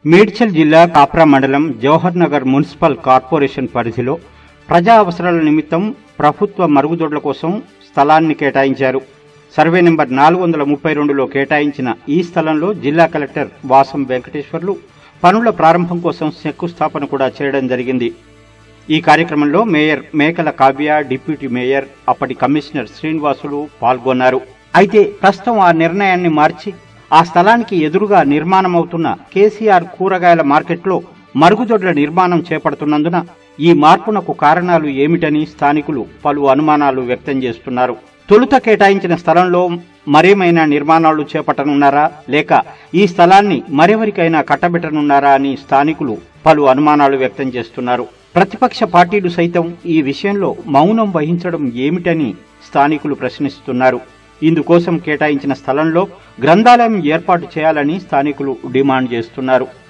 మేడ్చల్ జిల్లా కాప్రా మండలం Jawahar Nagar municipal corporation పరిధిలో ప్రజా అవసరాల నిమిత్తం ప్రభుత్వ మరుగుదొడ్ల కోసం స్థలాన్ని కేటాయించారు సర్వే నెంబర్ నాలుగు వందల ముప్పై రెండులో కేటాయించిన ఈ స్థలంలో జిల్లా కలెక్టర్ వాసం వెంకటేశ్వర్లు పనుల ప్రారంభం కోసం శంకుస్థాపన కూడా చేయడం జరిగింది ఈ కార్యక్రమంలో mayor Mekala Kavya deputy mayor అప్పటి కమిషనర్ శ్రీనివాసులు పాల్గొన్నారు అయితే ప్రస్తుతం ఆ నిర్ణయాన్ని మార్చి ఆ స్థలానికి ఎదురుగా నిర్మాణమవుతున్న కేసీఆర్ కూరగాయల మార్కెట్లో మరుగుదొడ్ల నిర్మాణం చేపడుతున్నందున ఈ మార్పునకు కారణాలు ఏమిటని స్థానికులు పలు అనుమానాలు వ్యక్తం చేస్తున్నారు తొలుత కేటాయించిన స్థలంలో మరేమైనా నిర్మాణాలు చేపట్టనున్నారా లేక ఈ స్థలాన్ని మరెవరికైనా కట్టబెట్టనున్నారా అని స్థానికులు పలు అనుమానాలు వ్యక్తం చేస్తున్నారు ప్రతిపక్ష పార్టీలు సైతం ఈ విషయంలో మౌనం వహించడం ఏమిటని స్థానికులు ప్రశ్నిస్తున్నారు ఇందుకోసం కేటాయించిన స్థలంలో గ్రంథాలయం ఏర్పాటు చేయాలని స్థానికులు డిమాండ్ చేస్తున్నారు